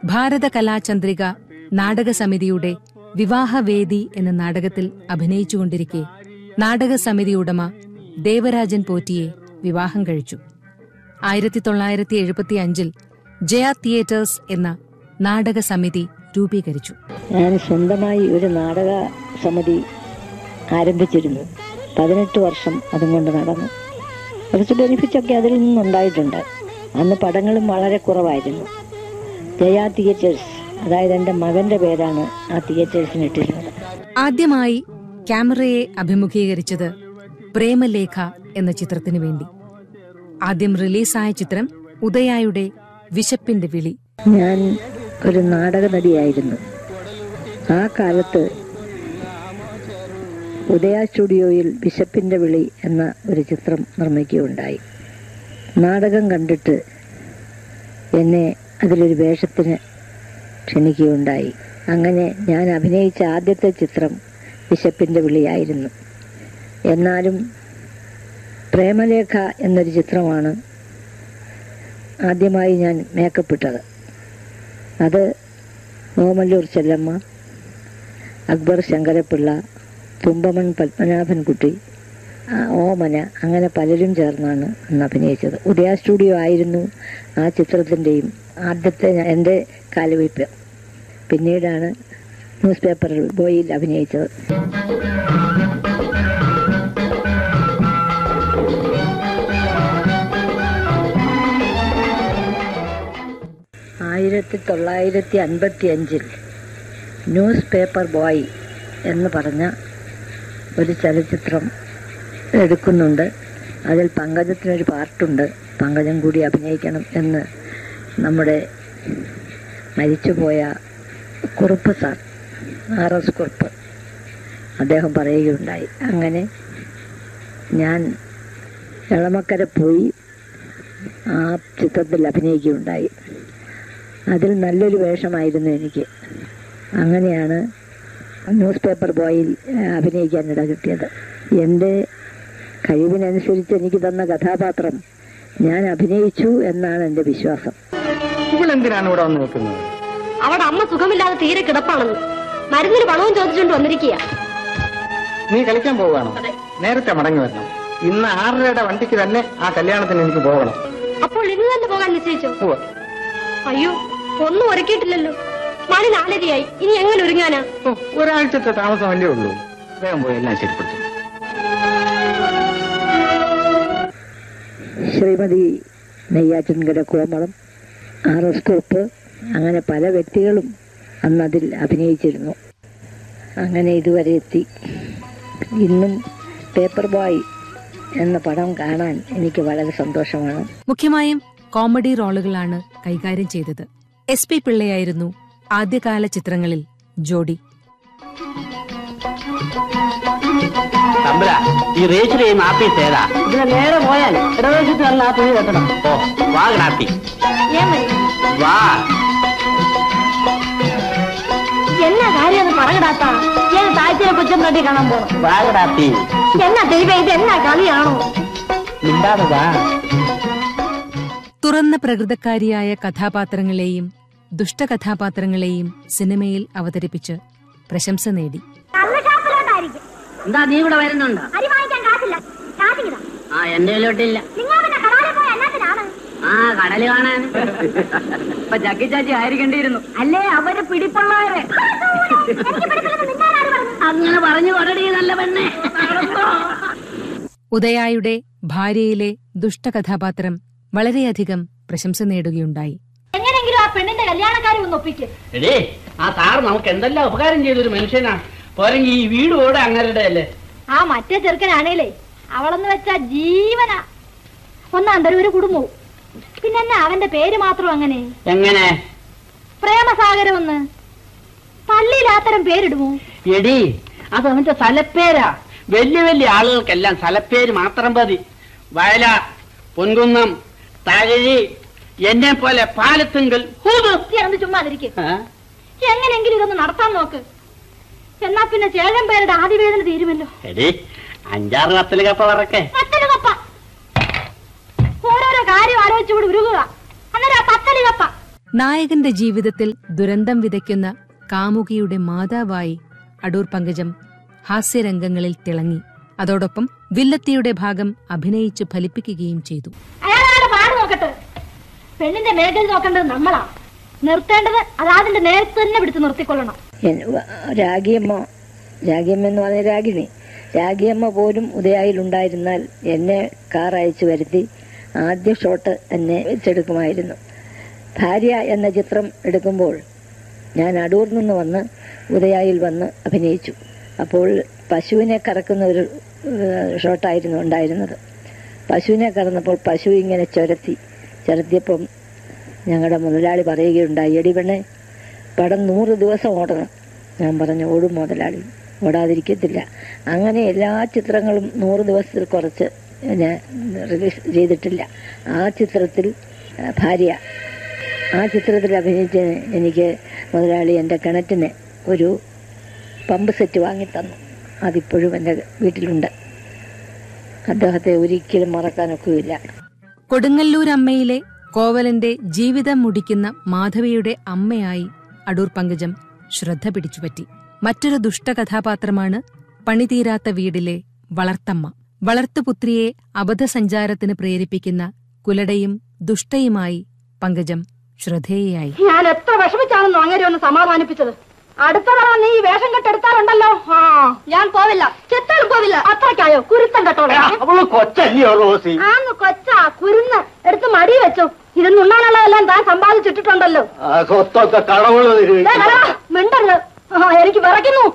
ഭാരത കലാചന്ദ്രിക നാടക സമിതിയുടെ വിവാഹവേദി എന്ന നാടകത്തിൽ അഭിനയിച്ചുകൊണ്ടിരിക്കെ നാടക സമിതി ഉടമ ദേവരാജൻ പോറ്റിയെ വിവാഹം കഴിച്ചു ആയിരത്തി തൊള്ളായിരത്തി എഴുപത്തി അഞ്ചിൽ ജയ തിയേറ്റേഴ്സ് എന്ന നാടക സമിതി രൂപീകരിച്ചു ഞാൻ സ്വന്തമായി ഒരു നാടക സമിതി ആരംഭിച്ചിരുന്നു പതിനെട്ട് വർഷം അതും കൊണ്ട് നടന്നു കുറച്ച് ബെനിഫിറ്റൊക്കെ അതിൽ നിന്നുണ്ടായിട്ടുണ്ട് അന്ന് പടങ്ങളും വളരെ കുറവായിരുന്നു ജയ തിയേറ്റേഴ്സ് അതായത് എൻ്റെ മകൻ്റെ പേരാണ് ആ തിയേറ്റേഴ്സിന് ഇട്ടിരുന്നത് ആദ്യമായി ക്യാമറയെ അഭിമുഖീകരിച്ചത് പ്രേമലേഖ എന്ന ചിത്രത്തിനു വേണ്ടി ആദ്യം റിലീസായ ചിത്രം ഉദയായുടെ വിശപ്പിന്റെ വിളി ഞാൻ ഒരു നാടക നടിയായിരുന്നു ആ കാലത്ത് ഉദയ സ്റ്റുഡിയോയിൽ ബിഷപ്പിന്റെ വിളി എന്ന ഒരു ചിത്രം നിർമ്മിക്കുകയുണ്ടായി നാടകം കണ്ടിട്ട് എന്നെ അതിലൊരു വേഷത്തിന് ക്ഷണിക്കുകയുണ്ടായി അങ്ങനെ ഞാൻ അഭിനയിച്ച ആദ്യത്തെ ചിത്രം ബിഷപ്പിന്റെ വിളിയായിരുന്നു എന്നാലും പ്രേമലേഖ എന്നൊരു ചിത്രമാണ് ആദ്യമായി ഞാൻ മേക്കപ്പ് ഇട്ടത് അത് ഓമല്ലൂർ ചെല്ലമ്മ അക്ബർ ശങ്കരപ്പിള്ള തുമ്പമൺ പത്മനാഭൻകുട്ടി ആ, ഓമന അങ്ങനെ പലരും ചേർന്നാണ് അന്ന് അഭിനയിച്ചത് ഉദയ സ്റ്റുഡിയോ ആയിരുന്നു ആ ചിത്രത്തിൻ്റെയും ആദ്യത്തെ ഞാൻ- എൻ്റെ കാലുവയ്പ് പിന്നീടാണ് ന്യൂസ് പേപ്പറിൽ ബോയിൽ അഭിനയിച്ചത് ആയിരത്തി തൊള്ളായിരത്തി അൻപത്തി അഞ്ചിൽ ന്യൂസ് പേപ്പർ ബോയ് എന്ന് പറഞ്ഞ ഒരു ചലച്ചിത്രം എടുക്കുന്നുണ്ട് അതിൽ പങ്കജത്തിനൊരു പാർട്ടുണ്ട് പങ്കജം കൂടി അഭിനയിക്കണം എന്ന് നമ്മുടെ മരിച്ചുപോയ Kurup sir R S Kurup അദ്ദേഹം പറയുകയുണ്ടായി അങ്ങനെ ഞാൻ എളമക്കര പോയി ആ ചിത്രത്തിൽ അഭിനയിക്കുകയുണ്ടായി അതിൽ നല്ലൊരു വേഷമായിരുന്നു എനിക്ക് അങ്ങനെയാണ് ന്യൂസ് പേപ്പർ ബോയിൽ ആ, അഭിനയിക്കാനിട കിട്ടിയത് എൻ്റെ കഴിവിനനുസരിച്ച് എനിക്ക് തന്ന കഥാപാത്രം ഞാൻ അഭിനയിച്ചു എന്നാണ് എൻ്റെ വിശ്വാസം ഇവളെന്തിനാണ് ഇവിടെ വന്ന് നിൽക്കുന്നത് അവിടെ അമ്മ സുഖമില്ലാതെ തീരെ കിടപ്പാണെന്ന് മരുന്നിന് പണവും ചോദിച്ചുകൊണ്ട് വന്നിരിക്കുക നീ കളിക്കാൻ പോവുകയാണോ നേരത്തെ മടങ്ങി വരണം ഇന്ന് ആറരയുടെ വണ്ടിക്ക് തന്നെ ആ കല്യാണത്തിന് എനിക്ക് പോകണം അപ്പോൾ ഇന്ന് തന്നെ പോകാൻ നിശ്ചയിച്ചോ ഉവ്വ്. അയ്യോ ഒന്നും ഒരുക്കിയിട്ടില്ലല്ലോ മണി നാലരയായി ഇനി എങ്ങനെ ഒരുങ്ങാനാ ഓ, ഒരാഴ്ചത്തെ താമസം അല്ലേ ഉള്ളൂ വേഗം പോയി എല്ലാം ശരിപ്പെടുത്തും ശ്രീമതി നെയ്യാറ്റിൻകര കോമളം ആർ എസ് കുറുപ്പ് അങ്ങനെ പല വ്യക്തികളും അന്ന് അതിൽ അഭിനയിച്ചിരുന്നു അങ്ങനെ ഇതുവരെ എത്തി ഇന്നും പേപ്പർ ബോയ് എന്ന പടം കാണാൻ എനിക്ക് വളരെ സന്തോഷമാണ് മുഖ്യമായും കോമഡി റോളുകളാണ് കൈകാര്യം ചെയ്തത് എസ് പി പിള്ളയായിരുന്നു ആദ്യകാല ചിത്രങ്ങളിൽ ജോഡി തമ്പുര ഈ റേച്ചർ ചെയ്യുന്ന ആപ്പീസ് ഏതാ ഇതിനെ നേരെ പോയാൽ ഇടവേശത്ത് വന്ന ആ തുണി കെട്ടണം ഓ വാ ഗ്രാത്തി ഏൻ മതി വാ എന്നാ കാര്യം പറകടാത്ത ഏത് താഴ്ചയെ കുറ്റം പ്രതി കാണാൻ പോണം വാ ഗ്രാത്തി എന്നാ ദൈവം ഇത് എന്നാ കളിയാണോ മിണ്ടാതെ വാ തുറന്ന പ്രകൃതക്കാരിയായ കഥാപാത്രങ്ങളെയും ദുഷ്ടകഥാപാത്രങ്ങളെയും സിനിമയിൽ അവതരിപ്പിച്ച് പ്രശംസ നേടി എന്താ നീ ഇവിടെ വരുന്നുണ്ടോ അരി വാങ്ങിക്കാൻ കാശില്ല കാശിങ്ങിതാ ആ എന്റെ കയ്യിലോട്ടില്ല നിങ്ങൾ പിന്നെ കടാലിൽ പോയ എന്നാത്തിനാണ് ആ കടല് കാണാൻ ഇപ്പൊ ചക്കി ചാച്ചി ആയിരിക്കേണ്ടിയിരുന്നു അല്ലേ അവര് പിടിപ്പുള്ളവര് അങ്ങനെ പറഞ്ഞു കൊടടി നല്ല പെണ്ണെ ഉദയായുടെ ഭാര്യയിലെ ദുഷ്ടകഥാപാത്രം വളരെയധികം പ്രശംസ നേടുകയുണ്ടായി എങ്ങനെങ്കിലും ആ പെണ്ണിന്റെ കല്യാണക്കാരി ഒന്ന് ഒപ്പിക്ക് എടേ ആ സാർ നമുക്ക് എന്തെല്ലാം ഉപകാരം ചെയ്തൊരു മനുഷ്യനാ പോരെങ്കിൽ ഈ വീട് ഓടെ അങ്ങരുടെ അല്ലേ ആ മറ്റേ ചെറുക്കനാണേലേ അവളെന്ന് വെച്ചാ ജീവനാ ഒന്നാം തരം ഒരു കുടുംബവും പിന്നെ എന്നാ അവന്റെ പേര് മാത്രം അങ്ങനെ എങ്ങനെ പ്രേമസാഗരം ഒന്ന് പള്ളിയിൽ ആത്തരം പേരിടുമോ എടി അത് അവന്റെ സ്ഥലപ്പേരാ വലിയ വലിയ ആളുകൾക്കെല്ലാം സ്ഥലപ്പേര് മാത്രം മതി വയല പൊൻകുന്നം തകഴി എന്നെ പോലെ പാലത്തുങ്കൽ ഹൂത് ഒന്ന് ചുമ്മാതിരിക്കും ആ? എങ്ങനെങ്കിലും ഇതൊന്ന് നടത്താൻ നോക്ക് എന്നാ പിന്നെ ചേഴൻ പേരുടെ ആദിവേദന തീരുമല്ലോ എടി അഞ്ചാറ് കത്തില് കപ്പ പറക്കെ പത്തല് കപ്പ ഓരോരോ കാര്യം ആലോചിച്ചുകൂടി ഉരുകുക അന്നേരം ആ പത്തല് കപ്പ നായകന്റെ ജീവിതത്തിൽ ദുരന്തം വിതയ്ക്കുന്ന കാമുകിയുടെ മാതാവായി അടൂർ പങ്കജം ഹാസ്യരംഗങ്ങളിൽ തിളങ്ങി അതോടൊപ്പം വില്ലത്തിയുടെ ഭാഗം അഭിനയിച്ചു ഫലിപ്പിക്കുകയും ചെയ്തു അയാളാണ് പാട് നോക്കട്ടെ പെണ്ണിന്റെ മേഖല നോക്കേണ്ടത് നമ്മളാ നിർത്തേണ്ടത് അതാതിന്റെ നേരത്തെ തന്നെ പിടിച്ച് നിർത്തിക്കൊള്ളണം എൻ- വ- രാഗിയമ്മ രാഗിയമ്മ എന്ന് പറഞ്ഞ രാഗിണി രാഗിയമ്മ പോലും ഉദയായിലുണ്ടായിരുന്നാൽ എന്നെ കാർ അയച്ചു വരുത്തി ആദ്യ ഷോട്ട് എന്നെ വെച്ചെടുക്കുമായിരുന്നു ഭാര്യ എന്ന ചിത്രം എടുക്കുമ്പോൾ ഞാൻ അടൂർ നിന്ന് വന്ന് ഉദയായിൽ വന്ന് അഭിനയിച്ചു അപ്പോൾ പശുവിനെ കറക്കുന്ന ഒരു ഏഹ്, ഷോട്ടായിരുന്നു ഉണ്ടായിരുന്നത് പശുവിനെ കറന്നപ്പോൾ പശു ഇങ്ങനെ ചുരത്തി ചുരത്തിയപ്പം ഞങ്ങളുടെ മുതലാളി പറയുകയുണ്ടായി എടി പെണ്ണെ പടം നൂറ് ദിവസം ഓടണം ഞാൻ പറഞ്ഞു ഓടും മുതലാളി ഓടാതിരിക്കത്തില്ല അങ്ങനെ എല്ലാ ചിത്രങ്ങളും നൂറ് ദിവസത്തിൽ കുറച്ച് ഞാൻ റിലീസ് ചെയ്തിട്ടില്ല ആ ചിത്രത്തിൽ ആ, ഭാര്യ ആ ചിത്രത്തിൽ അഭിനയിച്ച് എനിക്ക് മുതലാളി എൻ്റെ കിണറ്റിന് ഒരു പമ്പ് സെറ്റ് വാങ്ങിത്തന്നു അതിപ്പോഴും എൻ്റെ വീട്ടിലുണ്ട് അദ്ദേഹത്തെ ഒരിക്കലും മറക്കാനൊക്കുകയില്ല കൊടുങ്ങല്ലൂർ അമ്മയിലെ കോവലന്റെ ജീവിതം മുടിക്കുന്ന മാധവിയുടെ അമ്മയായി അടൂർ പങ്കജം ശ്രദ്ധ പിടിച്ചുപറ്റി മറ്റൊരു ദുഷ്ടകഥാപാത്രമാണ് പണിതീരാത്ത വീടിലെ വളർത്തമ്മ വളർത്തുപുത്രിയെ അബദ്ധസഞ്ചാരത്തിന് പ്രേരിപ്പിക്കുന്ന കുലടയും ദുഷ്ടയുമായി പങ്കജം ശ്രദ്ധേയയായി ഞാൻ എത്ര വിഷമിച്ചാണെന്ന് അങ്ങനെ ഒന്ന് സമാധാനിപ്പിച്ചത് അടുത്ത തവണ നീ ഈ വേഷം കെട്ടെടുത്താറുണ്ടല്ലോ ആ ഞാൻ പോവില്ല ചെത്താലും പോവില്ല അത്രയ്ക്കായോ കുരുത്തം കെട്ടോളാം അവള് കൊച്ചല്ലയോ റോസി ആന്ന് കൊച്ചാ കുരുന്ന് എടുത്ത് മടി വെച്ചു ഇത് ഉണ്ണാനുള്ളതെല്ലാം താൻ സമ്പാദിച്ചിട്ടുണ്ടല്ലോ ആ സ്വത്തൊക്കെ കളവുകൾ ദേ, കടാ, മിണ്ടരുത് ആ, എനിക്ക് വിറയ്ക്കുന്നു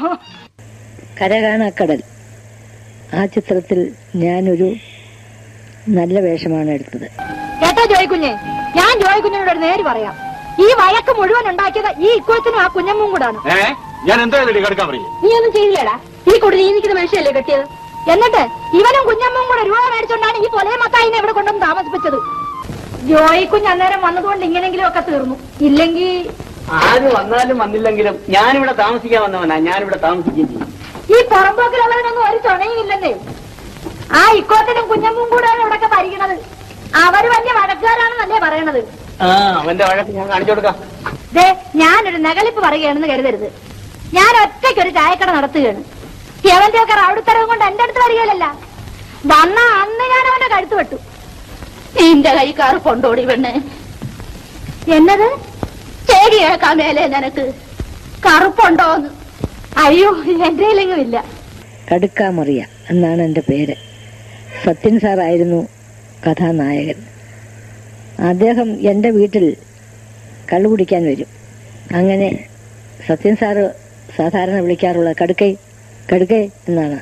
കരകാണക്കടൽ ആ ചിത്രത്തിൽ ഞാനൊരു നല്ല വേഷമാണ് എടുത്തത് കേട്ടോ ജോയ്ക്കുഞ്ഞെ ഞാൻ ജോയ്ക്കുഞ്ഞിനോട് ഒരു നേര് പറയാം ഈ വഴക്ക് മുഴുവൻ ഉണ്ടാക്കിയത് ഈ ഇക്കുവത്തിനും ആ കുഞ്ഞമ്മും കൂടാണ് ഏ ഞാൻ എന്താ കിടക്കാൻ പറയും നീ ഒന്നും ചെയ്തില്ലടാ ഈ കുടി നീ നിൽക്കുന്ന മനുഷ്യല്ലേ കെട്ടിയത് എന്നിട്ട് ഇവനും കുഞ്ഞമ്മും കൂടെ രൂപ മേടിച്ചോണ്ടാണ് ഈ പൊലയ മത്തായിനെ ഇവിടെ കൊണ്ടുവന്ന് താമസിപ്പിച്ചത് ജോയി കുഞ്ഞ് അന്നേരം വന്നതുകൊണ്ട് ഇങ്ങനെങ്കിലും ഒക്കെ തീർന്നു ഇല്ലെങ്കിൽ ആര് വന്നാലും വന്നില്ലെങ്കിലും ഞാനിവിടെ താമസിക്കാൻ വന്നവനാ ഞാനിവിടെ താമസിക്കുകയും ചെയ്യും ഈ പുറമ്പോക്കിലുള്ളതിനൊന്നും ഒരു ചുണയും ഇല്ലെന്നേ ആ ഇക്കോത്തിനും കുഞ്ഞമ്മും കൂടെയാണ് ഇവിടൊക്കെ ഭരിക്കണത് അവര് വലിയ വഴക്കുകാരാണെന്നല്ലേ പറയണത് ആ അവന്റെ വഴക്ക് ഞാൻ കാണിച്ചു കൊടുക്കാം ദേ ഞാനൊരു നകളിപ്പ് പറയുകയാണെന്ന് കരുതരുത് ഞാൻ ഒറ്റയ്ക്കൊരു ചായക്കട നടത്തുകയാണ് അവന്റെ ഒക്കെ റൗഡിത്തരവും കൊണ്ട് എന്റെ അടുത്ത് വരികയില്ലല്ല വന്ന അന്ന് ഞാൻ അവന്റെ കഴുത്ത് വെട്ടു നിന്റെ കൈ കറുപ്പുണ്ടോടി പെണ്ണെ എന്നത് ചേരി കേൾക്കാൻ മേലെ നിനക്ക് കറുപ്പുണ്ടോന്ന് അയ്യോ എന്റെ കയ്യിലെങ്ങും ഇല്ല കടുക്കാമറിയ എന്നാണ് എൻ്റെ പേര് സത്യൻ സാറായിരുന്നു കഥാനായകൻ അദ്ദേഹം എൻ്റെ വീട്ടിൽ കള്ളു കുടിക്കാൻ വരും അങ്ങനെ സത്യൻ സാറ് സാധാരണ വിളിക്കാറുള്ള കടുക്കൈ കടുക്കൈ എന്നാണ്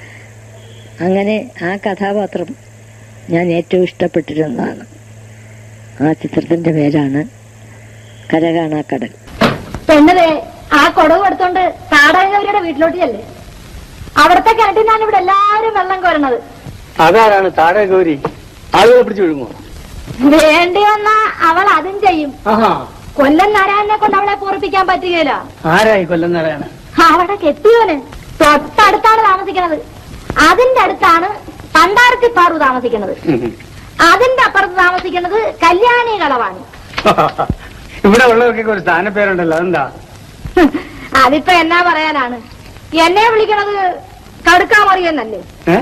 അങ്ങനെ ആ കഥാപാത്രം ഞാൻ ഏറ്റവും ഇഷ്ടപ്പെട്ടിരുന്നതാണ് ആ ചിത്രത്തിൻ്റെ പേരാണ് കരകാണാക്കടൽ പെണ്ണതേ ആ കൊടവ് എടുത്തോണ്ട് താടകവരുടെ വീട്ടിലോട്ട് ചെല്ലേ അവിടത്തെ കിണറ്റിൽ നിന്നാണ് ഇവിടെ എല്ലാരും വെള്ളം കോരണത് അതാരാണ് താഴെ ഗൗരി ആളുകളെ പിടിച്ചു വിഴുങ്ങോ വേണ്ടി വന്നാ അവൾ അതും ചെയ്യും ആഹാ കൊല്ലം നാരായണനെ കൊണ്ട് അവളെ പൂർപ്പിക്കാൻ പറ്റുകയില്ല ആരായി കൊല്ലുന്നവരാണ് അവിടെ കെട്ടിയവന് തൊട്ടടുത്താണ് താമസിക്കുന്നത് അതിന്റെ അടുത്താണ് പണ്ടാരത്തി പാറു താമസിക്കുന്നത് അതിന്റെ അപ്പുറത്ത് താമസിക്കുന്നത് കല്യാണി കളവാണ് ഇവിടെ ഉള്ളവർക്കൊക്കെ ഒരു സ്ഥാനപ്പേരുണ്ടല്ലോ അതെന്താ അതിപ്പോ എന്നാ പറയാനാണ് എന്നെ വിളിക്കണത് കടുക്കാമറിയെന്നല്ലേ ഏ?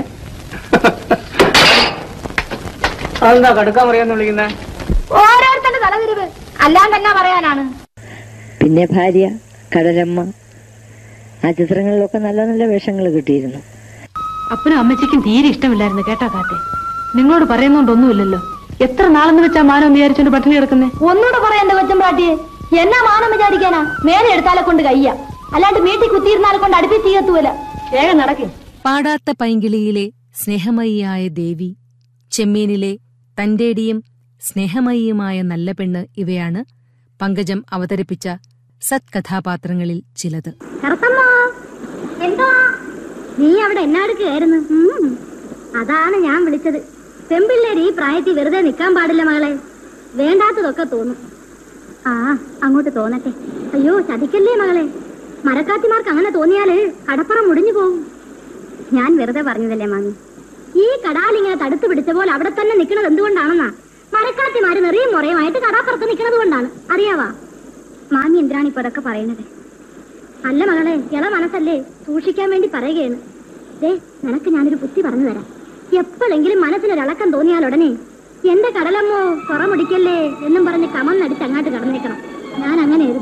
അതെന്താ കടുക്കാൻ പറയാന്ന് വിളിക്കുന്നേ ഓരോരുത്തരുടെ തലതിരിവ് അല്ലാണ്ട് എന്നാ പറയാനാണ് പിന്നെ ഭാര്യ കടലമ്മ ആ ചിത്രങ്ങളിലൊക്കെ നല്ല നല്ല വേഷങ്ങൾ കിട്ടിയിരുന്നു അപ്പനും അമ്മച്ചിക്കും തീരെ ഇഷ്ടമില്ലായിരുന്നു കേട്ടോ കാത്തെ നിങ്ങളോട് പറയുന്നോണ്ടൊന്നുമില്ലല്ലോ എത്ര നാളെന്ന് വെച്ചാ മാനം വിചാരിച്ചോണ്ട് പട്ടിണി കിടക്കുന്നേ ഒന്നുകൂടെ പറയണ്ട കൊച്ചൻ പാട്ടിയെ എന്നാ മാനം വിചാരിക്കാനാ മേലെ എടുത്താലെ കൊണ്ട് കയ്യ അല്ലാണ്ട് വീട്ടിൽ കുത്തിയിരുന്നാലെ കൊണ്ട് അടുപ്പിൽ തീയത്തുവല്ല വേഗം നടക്കും പാടാത്ത പൈങ്കിളിയിലെ സ്നേഹമയിയായ ദേവി ചെമ്മീനിലെ തന്റേടിയും സ്നേഹമയിയുമായ നല്ല പെണ്ണ് ഇവയാണ് പങ്കജം അവതരിപ്പിച്ച സത്കഥാപാത്രങ്ങളിൽ ചിലത് കറുത്തമ്മോ എന്തോ നീ അവിടെ എന്നാടുക്കുകയായിരുന്നു അതാണ് ഞാൻ വിളിച്ചത് പെമ്പിള്ളേര് ഈ പ്രായത്തിൽ വെറുതെ നിൽക്കാൻ പാടില്ല മകളെ വേണ്ടാത്തതൊക്കെ തോന്നും ആ അങ്ങോട്ട് തോന്നട്ടെ അയ്യോ ചതിക്കല്ലേ മകളെ മരക്കാത്തിമാർക്ക് അങ്ങനെ തോന്നിയാല് കടപ്പുറം മുടിഞ്ഞു പോകും ഞാൻ വെറുതെ പറഞ്ഞതല്ലേ മാമി ഈ കടാലിങ്ങനെ തടുത്തു പിടിച്ച പോലെ അവിടെ തന്നെ നിൽക്കുന്നത് എന്തുകൊണ്ടാണെന്നാ മരക്കാത്തിമാര് നെറിയും മുറയുമായിട്ട് കടാപ്പുറത്ത് നിൽക്കുന്നത് കൊണ്ടാണ് അറിയാവാ മാമി എന്തിനാണ് ഇപ്പൊ അതൊക്കെ പറയുന്നത് അല്ല മകളെ ഇള മനസ്സല്ലേ സൂക്ഷിക്കാൻ വേണ്ടി പറയുകയാണ് ദേ നിനക്ക് ഞാനൊരു ബുദ്ധി പറഞ്ഞു തരാം എപ്പോഴെങ്കിലും മനസ്സിലൊരളക്കം തോന്നിയാൽ ഉടനെ എന്റെ കടലമ്മോ കുറമുടിക്കല്ലേ എന്നും പറഞ്ഞ് കമന്നടിച്ച് അങ്ങാട്ട് കടന്നേക്കണം ഞാൻ അങ്ങനെ